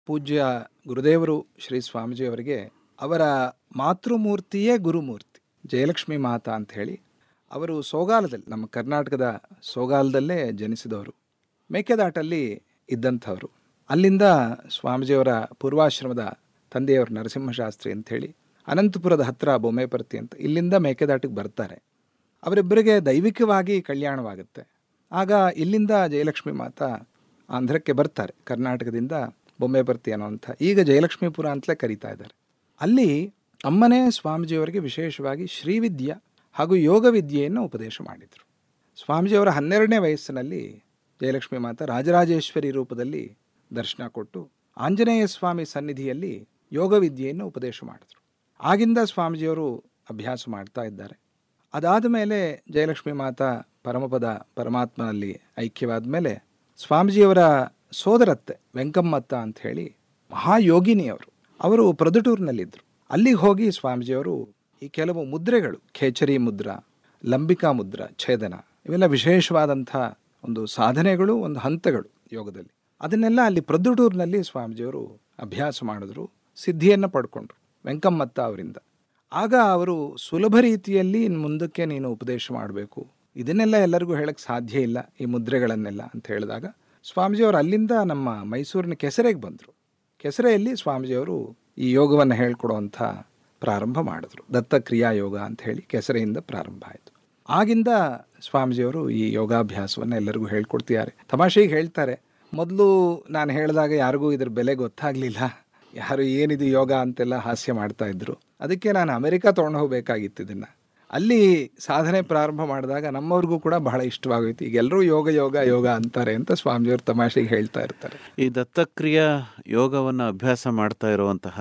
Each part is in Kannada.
ಪೂಜ್ಯ ಗುರುದೇವರು ಶ್ರೀ ಸ್ವಾಮೀಜಿಯವರಿಗೆ ಅವರ ಮಾತೃಮೂರ್ತಿಯೇ ಗುರುಮೂರ್ತಿ ಜಯಲಕ್ಷ್ಮಿ ಮಾತಾ ಅಂತ ಹೇಳಿ ಅವರು ಸೋಗಾಲದಲ್ಲಿ ನಮ್ಮ ಕರ್ನಾಟಕದ ಸೋಗಾಲದಲ್ಲೇ ಜನಿಸಿದವರು ಮೇಕೆದಾಟಲ್ಲಿ ಇದ್ದಂಥವರು ಅಲ್ಲಿಂದ ಸ್ವಾಮೀಜಿಯವರ ಪೂರ್ವಾಶ್ರಮದ ತಂದೆಯವರು ನರಸಿಂಹಶಾಸ್ತ್ರಿ ಅಂಥೇಳಿ ಅನಂತಪುರದ ಹತ್ರ ಬೊಮ್ಮೆಪರ್ತಿ ಅಂತ ಇಲ್ಲಿಂದ ಮೇಕೆದಾಟಿಗೆ ಬರ್ತಾರೆ ಅವರಿಬ್ಬರಿಗೆ ದೈವಿಕವಾಗಿ ಕಲ್ಯಾಣವಾಗುತ್ತೆ ಆಗ ಇಲ್ಲಿಂದ ಜಯಲಕ್ಷ್ಮಿ ಮಾತಾ ಆಂಧ್ರಕ್ಕೆ ಬರ್ತಾರೆ ಕರ್ನಾಟಕದಿಂದ ಬೊಂಬೆಪರ್ತಿ ಅನ್ನೋಂಥ ಈಗ ಜಯಲಕ್ಷ್ಮೀಪುರ ಅಂತಲೇ ಕರೀತಾ ಇದ್ದಾರೆ ಅಲ್ಲಿ ಅಮ್ಮನೇ ಸ್ವಾಮೀಜಿಯವರಿಗೆ ವಿಶೇಷವಾಗಿ ಶ್ರೀವಿದ್ಯೆ ಹಾಗೂ ಯೋಗ ವಿದ್ಯೆಯನ್ನು ಉಪದೇಶ ಮಾಡಿದರು ಸ್ವಾಮೀಜಿಯವರ ಹನ್ನೆರಡನೇ ವಯಸ್ಸಿನಲ್ಲಿ ಜಯಲಕ್ಷ್ಮಿ ಮಾತಾ ರಾಜರಾಜೇಶ್ವರಿ ರೂಪದಲ್ಲಿ ದರ್ಶನ ಕೊಟ್ಟು ಆಂಜನೇಯ ಸ್ವಾಮಿ ಸನ್ನಿಧಿಯಲ್ಲಿ ಯೋಗ ವಿದ್ಯೆಯನ್ನು ಉಪದೇಶ ಮಾಡಿದರು ಆಗಿಂದ ಸ್ವಾಮೀಜಿಯವರು ಅಭ್ಯಾಸ ಮಾಡ್ತಾ ಇದ್ದಾರೆ ಅದಾದ ಮೇಲೆ ಜಯಲಕ್ಷ್ಮಿ ಮಾತಾ ಪರಮಪದ ಪರಮಾತ್ಮನಲ್ಲಿ ಐಕ್ಯವಾದ ಮೇಲೆ ಸ್ವಾಮೀಜಿಯವರ ಸೋದರತ್ತೆ ವೆಂಕಮ್ಮತ್ತ ಅಂತ ಹೇಳಿ ಮಹಾಯೋಗಿನಿಯವರು ಅವರು ಪ್ರೊದಟೂರಿನಲ್ಲಿದ್ದರು ಅಲ್ಲಿಗೆ ಹೋಗಿ ಸ್ವಾಮೀಜಿಯವರು ಈ ಕೆಲವು ಮುದ್ರೆಗಳು ಖೇಚರಿ ಮುದ್ರಾ ಲಂಬಿಕಾ ಮುದ್ರಾ ಛೇದನ ಇವೆಲ್ಲ ವಿಶೇಷವಾದಂಥ ಒಂದು ಸಾಧನೆಗಳು ಒಂದು ಹಂತಗಳು ಯೋಗದಲ್ಲಿ ಅದನ್ನೆಲ್ಲ ಅಲ್ಲಿ ಪ್ರೊದ್ದುಟೂರಿನಲ್ಲಿ ಸ್ವಾಮೀಜಿಯವರು ಅಭ್ಯಾಸ ಮಾಡಿದ್ರು ಸಿದ್ಧಿಯನ್ನು ಪಡ್ಕೊಂಡ್ರು ವೆಂಕಮ್ಮತ್ತ ಅವರಿಂದ ಆಗ ಅವರು ಸುಲಭ ರೀತಿಯಲ್ಲಿ ಇನ್ನು ಮುಂದಕ್ಕೆ ನೀನು ಉಪದೇಶ ಮಾಡಬೇಕು ಇದನ್ನೆಲ್ಲ ಎಲ್ಲರಿಗೂ ಹೇಳಕ್ಕೆ ಸಾಧ್ಯ ಇಲ್ಲ ಈ ಮುದ್ರೆಗಳನ್ನೆಲ್ಲ ಅಂತ ಹೇಳಿದಾಗ ಸ್ವಾಮೀಜಿಯವರು ಅಲ್ಲಿಂದ ನಮ್ಮ ಮೈಸೂರಿನ ಕೆಸರೆಗೆ ಬಂದರು ಕೆಸರೆಯಲ್ಲಿ ಸ್ವಾಮೀಜಿಯವರು ಈ ಯೋಗವನ್ನು ಹೇಳ್ಕೊಡುವಂಥ ಪ್ರಾರಂಭ ಮಾಡಿದ್ರು ದತ್ತ ಕ್ರಿಯಾ ಯೋಗ ಅಂತ ಹೇಳಿ ಕೆಸರೆಯಿಂದ ಪ್ರಾರಂಭ ಆಯಿತು ಆಗಿಂದ ಸ್ವಾಮೀಜಿಯವರು ಈ ಯೋಗಾಭ್ಯಾಸವನ್ನು ಎಲ್ಲರಿಗೂ ಹೇಳ್ಕೊಡ್ತಿದ್ದಾರೆ ತಮಾಷೆಗೆ ಹೇಳ್ತಾರೆ ಮೊದಲು ನಾನು ಹೇಳಿದಾಗ ಯಾರಿಗೂ ಇದ್ರ ಬೆಲೆ ಗೊತ್ತಾಗಲಿಲ್ಲ ಯಾರು ಏನಿದು ಯೋಗ ಅಂತೆಲ್ಲ ಹಾಸ್ಯ ಮಾಡ್ತಾ ಇದ್ರು ಅದಕ್ಕೆ ನಾನು ಅಮೆರಿಕ ತೊಗೊಂಡು ಹೋಗಬೇಕಾಗಿತ್ತು ಇದನ್ನು ಅಲ್ಲಿ ಸಾಧನೆ ಪ್ರಾರಂಭ ಮಾಡಿದಾಗ ನಮ್ಮವ್ರಿಗೂ ಕೂಡ ಬಹಳ ಇಷ್ಟವಾಗೋಯ್ತು ಈಗ ಎಲ್ಲರೂ ಯೋಗ ಯೋಗ ಯೋಗ ಅಂತಾರೆ ಅಂತ ಸ್ವಾಮಿಜಿಯವರು ತಮಾಷೆಗೆ ಹೇಳ್ತಾ ಇರ್ತಾರೆ ಈ ದತ್ತಕ್ರಿಯಾ ಯೋಗವನ್ನು ಅಭ್ಯಾಸ ಮಾಡ್ತಾ ಇರುವಂತಹ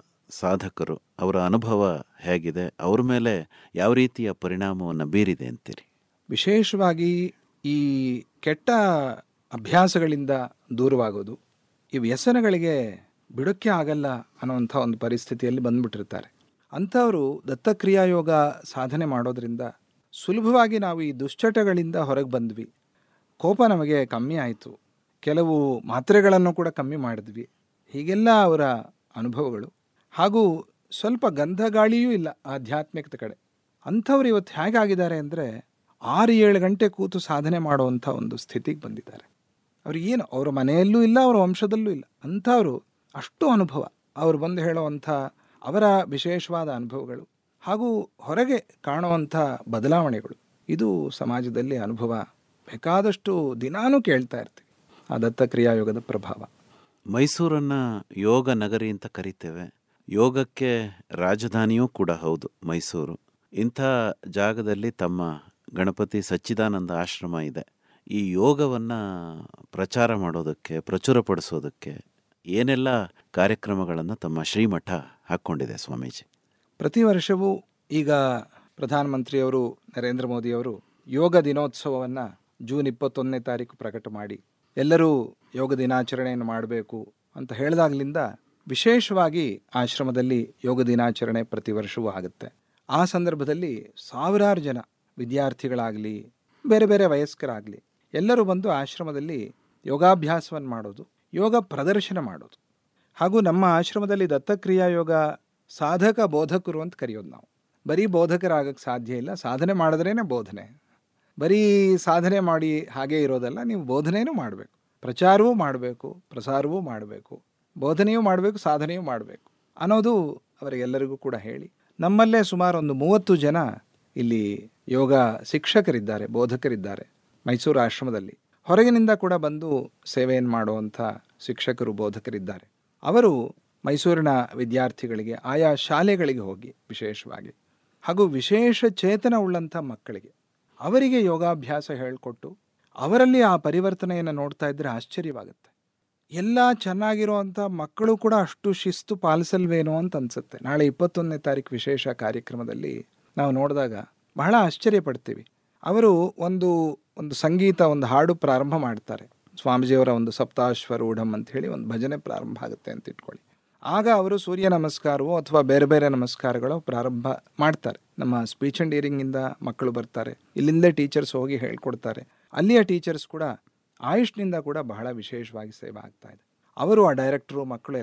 ಸಾಧಕರು ಅವರ ಅನುಭವ ಹೇಗಿದೆ ಅವ್ರ ಮೇಲೆ ಯಾವ ರೀತಿಯ ಪರಿಣಾಮವನ್ನು ಬೀರಿದೆ ಅಂತೀರಿ ವಿಶೇಷವಾಗಿ ಈ ಕೆಟ್ಟ ಅಭ್ಯಾಸಗಳಿಂದ ದೂರವಾಗೋದು ಈ ವ್ಯಸನಗಳಿಗೆ ಬಿಡೋಕ್ಕೆ ಆಗಲ್ಲ ಅನ್ನೋಂಥ ಒಂದು ಪರಿಸ್ಥಿತಿಯಲ್ಲಿ ಬಂದ್ಬಿಟ್ಟಿರ್ತಾರೆ ಅಂಥವರು ದತ್ತಕ್ರಿಯಾ ಯೋಗ ಸಾಧನೆ ಮಾಡೋದ್ರಿಂದ ಸುಲಭವಾಗಿ ನಾವು ಈ ದುಶ್ಚಟಗಳಿಂದ ಹೊರಗೆ ಬಂದ್ವಿ ಕೋಪ ನಮಗೆ ಕಮ್ಮಿ ಆಯಿತು ಕೆಲವು ಮಾತ್ರೆಗಳನ್ನು ಕೂಡ ಕಮ್ಮಿ ಮಾಡಿದ್ವಿ ಹೀಗೆಲ್ಲ ಅವರ ಅನುಭವಗಳು ಹಾಗೂ ಸ್ವಲ್ಪ ಗಂಧಗಾಳಿಯೂ ಇಲ್ಲ ಆಧ್ಯಾತ್ಮಿಕತೆ ಕಡೆ ಅಂಥವ್ರು ಇವತ್ತು ಹೇಗಾಗಿದ್ದಾರೆ ಅಂದರೆ ಆರು ಏಳು ಗಂಟೆ ಕೂತು ಸಾಧನೆ ಮಾಡುವಂಥ ಒಂದು ಸ್ಥಿತಿಗೆ ಬಂದಿದ್ದಾರೆ ಅವ್ರಿಗೆ ಏನು ಅವರ ಮನೆಯಲ್ಲೂ ಇಲ್ಲ ಅವರ ವಂಶದಲ್ಲೂ ಇಲ್ಲ ಅಂಥವರು ಅಷ್ಟು ಅನುಭವ ಅವರು ಬಂದು ಹೇಳುವಂಥ ಅವರ ವಿಶೇಷವಾದ ಅನುಭವಗಳು ಹಾಗೂ ಹೊರಗೆ ಕಾಣುವಂಥ ಬದಲಾವಣೆಗಳು ಇದು ಸಮಾಜದಲ್ಲಿ ಅನುಭವ ಬೇಕಾದಷ್ಟು ದಿನಾನೂ ಕೇಳ್ತಾ ಇರ್ತೀವಿ ಆ ದತ್ತಕ್ರಿಯಾಯೋಗದ ಪ್ರಭಾವ ಮೈಸೂರನ್ನು ಯೋಗ ನಗರಿ ಅಂತ ಕರಿತೇವೆ ಯೋಗಕ್ಕೆ ರಾಜಧಾನಿಯೂ ಕೂಡ ಹೌದು ಮೈಸೂರು ಇಂಥ ಜಾಗದಲ್ಲಿ ತಮ್ಮ ಗಣಪತಿ ಸಚ್ಚಿದಾನಂದ ಆಶ್ರಮ ಇದೆ ಈ ಯೋಗವನ್ನು ಪ್ರಚಾರ ಮಾಡೋದಕ್ಕೆ ಪ್ರಚುರಪಡಿಸೋದಕ್ಕೆ ಏನೆಲ್ಲ ಕಾರ್ಯಕ್ರಮಗಳನ್ನು ತಮ್ಮ ಶ್ರೀಮಠ ಹಾಕ್ಕೊಂಡಿದೆ ಸ್ವಾಮೀಜಿ ಪ್ರತಿ ವರ್ಷವೂ ಈಗ ಪ್ರಧಾನಮಂತ್ರಿಯವರು ನರೇಂದ್ರ ಮೋದಿಯವರು ಯೋಗ ದಿನೋತ್ಸವವನ್ನು ಜೂನ್ ಇಪ್ಪತ್ತೊಂದನೇ ತಾರೀಕು ಪ್ರಕಟ ಮಾಡಿ ಎಲ್ಲರೂ ಯೋಗ ದಿನಾಚರಣೆಯನ್ನು ಮಾಡಬೇಕು ಅಂತ ಹೇಳಿದಾಗಲಿಂದ ವಿಶೇಷವಾಗಿ ಆಶ್ರಮದಲ್ಲಿ ಯೋಗ ದಿನಾಚರಣೆ ಪ್ರತಿ ವರ್ಷವೂ ಆಗುತ್ತೆ ಆ ಸಂದರ್ಭದಲ್ಲಿ ಸಾವಿರಾರು ಜನ ವಿದ್ಯಾರ್ಥಿಗಳಾಗಲಿ ಬೇರೆ ಬೇರೆ ವಯಸ್ಕರಾಗಲಿ ಎಲ್ಲರೂ ಬಂದು ಆಶ್ರಮದಲ್ಲಿ ಯೋಗಾಭ್ಯಾಸವನ್ನು ಮಾಡೋದು ಯೋಗ ಪ್ರದರ್ಶನ ಮಾಡೋದು ಹಾಗೂ ನಮ್ಮ ಆಶ್ರಮದಲ್ಲಿ ದತ್ತಕ್ರಿಯಾ ಯೋಗ ಸಾಧಕ ಬೋಧಕರು ಅಂತ ಕರೆಯೋದು ನಾವು ಬರೀ ಬೋಧಕರಾಗಕ್ಕೆ ಸಾಧ್ಯ ಇಲ್ಲ ಸಾಧನೆ ಮಾಡಿದ್ರೇ ಬೋಧನೆ ಬರೀ ಸಾಧನೆ ಮಾಡಿ ಹಾಗೇ ಇರೋದಲ್ಲ ನೀವು ಬೋಧನೆಯೂ ಮಾಡಬೇಕು ಪ್ರಚಾರವೂ ಮಾಡಬೇಕು ಪ್ರಸಾರವೂ ಮಾಡಬೇಕು ಬೋಧನೆಯೂ ಮಾಡಬೇಕು ಸಾಧನೆಯೂ ಮಾಡಬೇಕು ಅನ್ನೋದು ಅವರಿಗೆಲ್ಲರಿಗೂ ಕೂಡ ಹೇಳಿ ನಮ್ಮಲ್ಲೇ ಸುಮಾರು ಒಂದು ಮೂವತ್ತು ಜನ ಇಲ್ಲಿ ಯೋಗ ಶಿಕ್ಷಕರಿದ್ದಾರೆ ಬೋಧಕರಿದ್ದಾರೆ ಮೈಸೂರು ಆಶ್ರಮದಲ್ಲಿ ಹೊರಗಿನಿಂದ ಕೂಡ ಬಂದು ಸೇವೆಯನ್ನು ಮಾಡುವಂಥ ಶಿಕ್ಷಕರು ಬೋಧಕರಿದ್ದಾರೆ ಅವರು ಮೈಸೂರಿನ ವಿದ್ಯಾರ್ಥಿಗಳಿಗೆ ಆಯಾ ಶಾಲೆಗಳಿಗೆ ಹೋಗಿ ವಿಶೇಷವಾಗಿ ಹಾಗೂ ವಿಶೇಷ ಚೇತನ ಉಳ್ಳಂಥ ಮಕ್ಕಳಿಗೆ ಅವರಿಗೆ ಯೋಗಾಭ್ಯಾಸ ಹೇಳಿಕೊಟ್ಟು ಅವರಲ್ಲಿ ಆ ಪರಿವರ್ತನೆಯನ್ನು ನೋಡ್ತಾ ಇದ್ದರೆ ಆಶ್ಚರ್ಯವಾಗುತ್ತೆ ಎಲ್ಲ ಚೆನ್ನಾಗಿರುವಂಥ ಮಕ್ಕಳು ಕೂಡ ಅಷ್ಟು ಶಿಸ್ತು ಪಾಲಿಸಲ್ವೇನೋ ಅಂತ ಅನಿಸುತ್ತೆ ನಾಳೆ ಇಪ್ಪತ್ತೊಂದನೇ ತಾರೀಕು ವಿಶೇಷ ಕಾರ್ಯಕ್ರಮದಲ್ಲಿ ನಾವು ನೋಡಿದಾಗ ಬಹಳ ಆಶ್ಚರ್ಯ ಪಡ್ತೀವಿ ಅವರು ಒಂದು ಒಂದು ಸಂಗೀತ ಒಂದು ಹಾಡು ಪ್ರಾರಂಭ ಮಾಡ್ತಾರೆ ಸ್ವಾಮೀಜಿಯವರ ಒಂದು ಸಪ್ತಾಶ್ವರೂಢಂ ಅಂತ ಹೇಳಿ ಒಂದು ಭಜನೆ ಪ್ರಾರಂಭ ಆಗುತ್ತೆ ಅಂತ ಇಟ್ಕೊಳ್ಳಿ ಆಗ ಅವರು ಸೂರ್ಯ ನಮಸ್ಕಾರವೋ ಅಥವಾ ಬೇರೆ ಬೇರೆ ನಮಸ್ಕಾರಗಳು ಪ್ರಾರಂಭ ಮಾಡ್ತಾರೆ ನಮ್ಮ ಸ್ಪೀಚ್ ಆ್ಯಂಡ್ ಹಿಯರಿಂಗಿಂದ ಮಕ್ಕಳು ಬರ್ತಾರೆ ಇಲ್ಲಿಂದೇ ಟೀಚರ್ಸ್ ಹೋಗಿ ಹೇಳ್ಕೊಡ್ತಾರೆ ಅಲ್ಲಿಯ ಟೀಚರ್ಸ್ ಕೂಡ ಆಯುಷ್ನಿಂದ ಕೂಡ ಬಹಳ ವಿಶೇಷವಾಗಿ ಸೇವೆ ಆಗ್ತಾ ಇದೆ ಅವರು ಆ ಡೈರೆಕ್ಟ್ರು ಮಕ್ಕಳು